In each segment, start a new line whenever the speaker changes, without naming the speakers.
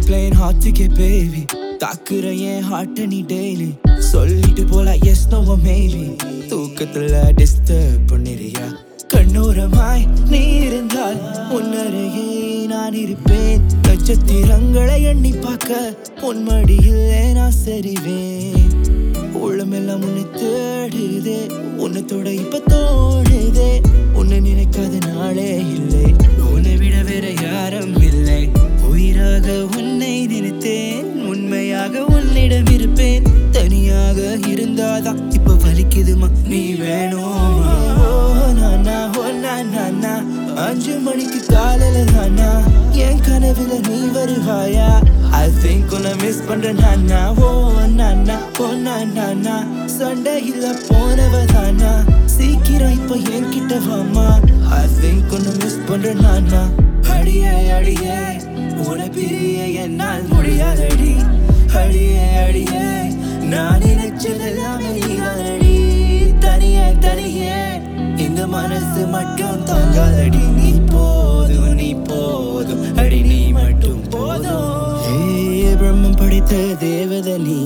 playing hard to get baby தாக்குற என் ஹார்ட்ட நீ daily சொல்லிட்டு போல எஸ் நோ மேபி தூக்கத்துல டிஸ்டர்ப் பண்ணிறியா கண்ணோரமாய் நீ இருந்தால் உன்னருகே நான் இருப்பேன் நட்சத்திரங்களை எண்ணி பார்க்க உன்மடியில் நான் சரிவேன் உள்ளமெல்லாம் உன்னை தேடுதே உன்னை தொட இப்ப தோணுதே உன்னை நினைக்காத நாளே இல்லை உன்னை விட வேற யாரும் இல்லை உயிராக உன்னை நினைத்தேன் உண்மையாக உன்னிடம் இருப்பேன் தனியாக இருந்தாதான் இப்ப வலிக்குதுமா நீ வேணுமா ஓ, நானா, ஓ, நானா, நா. அஞ்சு மணிக்கு காலையில தானா என் கனவுல நீ வருவாயா ஐ திங்க் உன்னை மிஸ் பண்ற நானா ஓ நானா ஓ நானா சண்டையில போனவ தானா சீக்கிரம் இப்ப என்கிட்ட வாமா ஐ திங்க் உன்னை மிஸ் பண்ற நானா அடியே அடியே உன பிரிய என்னால் முடியாதடி அடியே அடியே நான் நினைச்சதெல்லாமே நீதானடி தனியே தனியே இந்த மனசு மட்டும் தாங்காதடி நீ போதும் நீ போதும் அடி நீ மட்டும் போதும் ஏ பிரம்மம் படைத்த தேவத நீ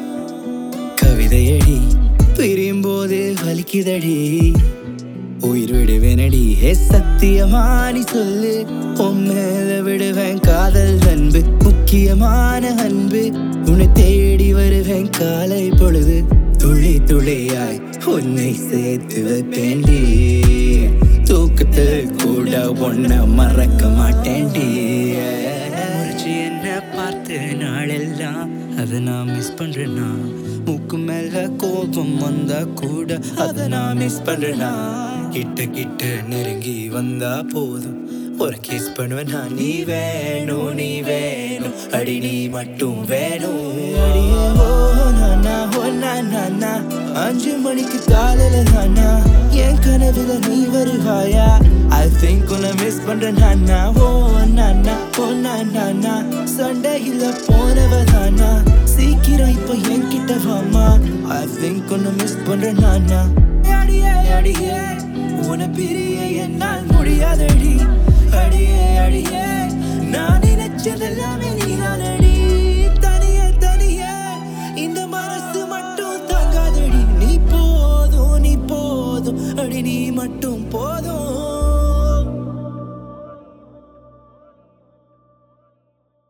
கவிதையடி பிரியும் போது வலிக்குதடி உயிர் விடுவேனடி ஹே சத்தியமா நீ சொல்லு உன் மேல விடுவேன் காதல் அன்பு முக்கியமான அன்பு உன்னை தேடி வருவேன் காலை பொழுது துளி துளியாய் உன்னை சேர்த்து வைப்பேன்டி தூக்கத்தில் கூட உன்னை மறக்க மாட்டேன்டி முறைச்சு என்ன பார்த்த நாளெல்லாம் அதை நான் மிஸ் பண்றேனா மூக்கு மேல கோபம் வந்தா கூட அதை நான் மிஸ் பண்றேனா கிட்ட கிட்ட நெருங்கி வந்தா போதும் ஒரு கிஸ் பண்ணுவேன் நான் நீ வேணும் நீ வேணும் அடி நீ மட்டும் வேணும் அடியே ஓ நானா ஓ நானா அஞ்சு மணிக்கு காலையில தானா என் கனவுல நீ வருவாயா ஐ திங்க் உன்னை மிஸ் பண்ற நானா ஓ நானா ஓ நானா சண்டையில போனவ தானா சீக்கிரம் இப்ப என்கிட்ட வாமா ஐ திங்க் உன்னை மிஸ் பண்ற நானா அடியே அடியே உன பிரிய என்னால் முடியாதடி